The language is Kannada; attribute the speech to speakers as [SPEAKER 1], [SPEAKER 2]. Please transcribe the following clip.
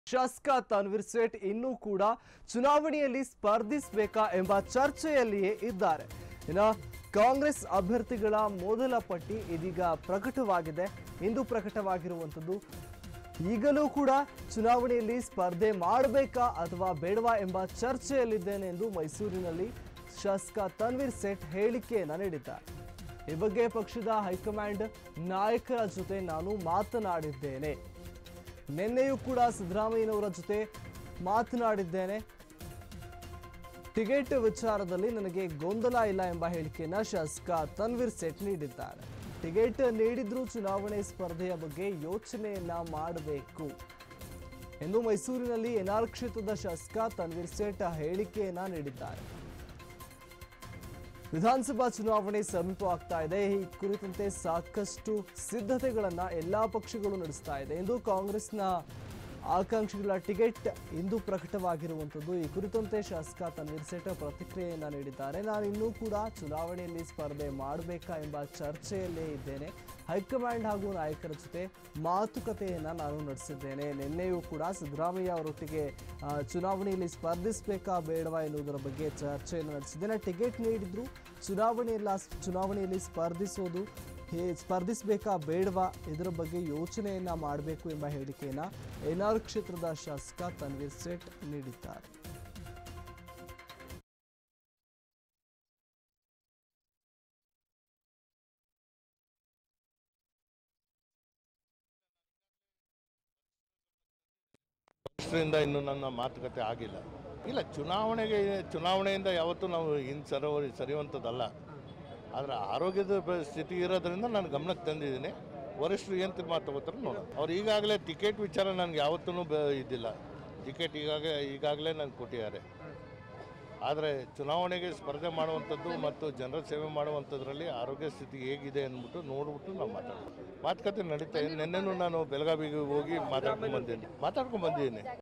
[SPEAKER 1] ಶಾಸಕ ತನ್ವೀರ್ ಸೇಠ್ ಇನ್ನೂ ಕೂಡ ಚುನಾವಣೆಯಲ್ಲಿ ಸ್ಪರ್ಧಿಸಬೇಕಾ ಎಂಬ ಚರ್ಚೆಯಲ್ಲಿಯೇ ಇದ್ದಾರೆ ಇನ್ನು ಕಾಂಗ್ರೆಸ್ ಅಭ್ಯರ್ಥಿಗಳ ಮೊದಲ ಪಟ್ಟಿ ಇದೀಗ ಪ್ರಕಟವಾಗಿದೆ ಇಂದು ಪ್ರಕಟವಾಗಿರುವಂಥದ್ದು ಈಗಲೂ ಕೂಡ ಚುನಾವಣೆಯಲ್ಲಿ ಸ್ಪರ್ಧೆ ಮಾಡಬೇಕಾ ಅಥವಾ ಬೇಡವಾ ಎಂಬ ಚರ್ಚೆಯಲ್ಲಿದ್ದೇನೆ ಎಂದು ಮೈಸೂರಿನಲ್ಲಿ ಶಾಸಕ ತನ್ವೀರ್ ಸೇಠ್ ಹೇಳಿಕೆಯನ್ನು ನೀಡಿದ್ದಾರೆ ಈ ಬಗ್ಗೆ ಪಕ್ಷದ ಹೈಕಮಾಂಡ್ ನಾಯಕರ ಜೊತೆ ನಾನು ಮಾತನಾಡಿದ್ದೇನೆ ನಿನ್ನೆಯೂ ಕೂಡ ಸಿದ್ದರಾಮಯ್ಯನವರ ಜೊತೆ ಮಾತನಾಡಿದ್ದೇನೆ ಟಿಕೆಟ್ ವಿಚಾರದಲ್ಲಿ ನನಗೆ ಗೊಂದಲ ಇಲ್ಲ ಎಂಬ ಹೇಳಿಕೆಯನ್ನ ಶಾಸಕ ತನ್ವೀರ್ ಸೇಠ್ ನೀಡಿದ್ದಾರೆ ಟಿಕೆಟ್ ನೀಡಿದ್ರೂ ಚುನಾವಣೆ ಸ್ಪರ್ಧೆಯ ಬಗ್ಗೆ ಯೋಚನೆಯನ್ನ ಮಾಡಬೇಕು ಎಂದು ಮೈಸೂರಿನಲ್ಲಿ ಎನ್ಆರ್ ಕ್ಷೇತ್ರದ ಶಾಸಕ ತನ್ವೀರ್ ಸೇಠ್ ಹೇಳಿಕೆಯನ್ನ ನೀಡಿದ್ದಾರೆ ವಿಧಾನಸಭಾ ಚುನಾವಣೆ ಸಮೀಪವಾಗ್ತಾ ಇದೆ ಈ ಕುರಿತಂತೆ ಸಾಕಷ್ಟು ಸಿದ್ಧತೆಗಳನ್ನ ಎಲ್ಲಾ ಪಕ್ಷಗಳು ನಡೆಸ್ತಾ ಇದೆ ಎಂದು ಕಾಂಗ್ರೆಸ್ನ ಆಕಾಂಕ್ಷಿಗಳ ಟಿಕೆಟ್ ಇಂದು ಪ್ರಕಟವಾಗಿರುವಂಥದ್ದು ಈ ಕುರಿತಂತೆ ಶಾಸಕ ತನ್ವೀರ್ ಸೇಠ ಪ್ರತಿಕ್ರಿಯೆಯನ್ನ ನೀಡಿದ್ದಾರೆ ನಾನು ಇನ್ನೂ ಕೂಡ ಚುನಾವಣೆಯಲ್ಲಿ ಸ್ಪರ್ಧೆ ಮಾಡಬೇಕಾ ಎಂಬ ಚರ್ಚೆಯಲ್ಲೇ ಇದ್ದೇನೆ ಹೈಕಮಾಂಡ್ ಹಾಗೂ ನಾಯಕರ ಜೊತೆ ಮಾತುಕತೆಯನ್ನ ನಾನು ನಡೆಸಿದ್ದೇನೆ ನಿನ್ನೆಯೂ ಕೂಡ ಸಿದ್ದರಾಮಯ್ಯ ಅವರೊಟ್ಟಿಗೆ ಆ, ಚುನಾವಣೆಯಲ್ಲಿ ಸ್ಪರ್ಧಿಸಬೇಕಾ ಬೇಡವಾ ಎನ್ನುವುದರ ಬಗ್ಗೆ ಚರ್ಚೆಯನ್ನು ನಡೆಸಿದ್ದೇನೆ ಟಿಕೆಟ್ ನೀಡಿದ್ರು ಚುನಾವಣೆಯಲ್ಲ ಚುನಾವಣೆಯಲ್ಲಿ ಸ್ಪರ್ಧಿಸೋದು ಹೇ ಸ್ಪರ್ಧಿಸಬೇಕಾ ಬೇಡವಾ ಇದರ ಬಗ್ಗೆ ಯೋಚನೆಯನ್ನ ಮಾಡಬೇಕು ಎಂಬ ಹೇಳಿಕೆಯನ್ನ ಎನ್ಆರ್ ಕ್ಷೇತ್ರದ ಶಾಸಕ ತನ್ವೀರ್ ಸೇಠ್ ನೀಡಿದ್ದಾರೆ
[SPEAKER 2] ಪಕ್ಷದಿಂದ ಇನ್ನೂ ನನ್ನ ಮಾತುಕತೆ ಆಗಿಲ್ಲ ಇಲ್ಲ ಚುನಾವಣೆಗೆ ಚುನಾವಣೆಯಿಂದ ಯಾವತ್ತೂ ನಾವು ಇನ್ನು ಸರ ಸರಿಯುವಂಥದ್ದಲ್ಲ ಆದರೆ ಆರೋಗ್ಯದ ಪ- ಸ್ಥಿತಿ ಇರೋದ್ರಿಂದ ನಾನು ಗಮನಕ್ಕೆ ತಂದಿದ್ದೀನಿ ವರಿಷ್ಠರು ಏನು ತೀರ್ಮಾನ ತಗೋತಾರೆ ನೋಡೋಣ ಅವ್ರು ಈಗಾಗಲೇ ಟಿಕೆಟ್ ವಿಚಾರ ನನಗೆ ಯಾವತ್ತೂ ಬ ಇದ್ದಿಲ್ಲ ಟಿಕೆಟ್ ಈಗಾಗ ಈಗಾಗಲೇ ನನಗೆ ಕೊಟ್ಟಿದ್ದಾರೆ ಆದರೆ ಚುನಾವಣೆಗೆ ಸ್ಪರ್ಧೆ ಮಾಡುವಂಥದ್ದು ಮತ್ತು ಜನರ ಸೇವೆ ಮಾಡುವಂಥದ್ರಲ್ಲಿ ಆರೋಗ್ಯ ಸ್ಥಿತಿ ಹೇಗಿದೆ ಅಂದ್ಬಿಟ್ಟು ನೋಡ್ಬಿಟ್ಟು ನಾವು ಮಾತಾಡ್ತೀವಿ ಮಾತುಕತೆ ನಡೀತಾ ಇದೆ ನಿನ್ನೆನೂ ನಾನು ಬೆಳಗಾವಿಗೆ ಹೋಗಿ ಮಾತಾಡ್ಕೊಂಡು ಬಂದಿದ್ದೀನಿ ಮಾತಾಡ್ಕೊಂಡು ಬಂದಿದ್ದೀನಿ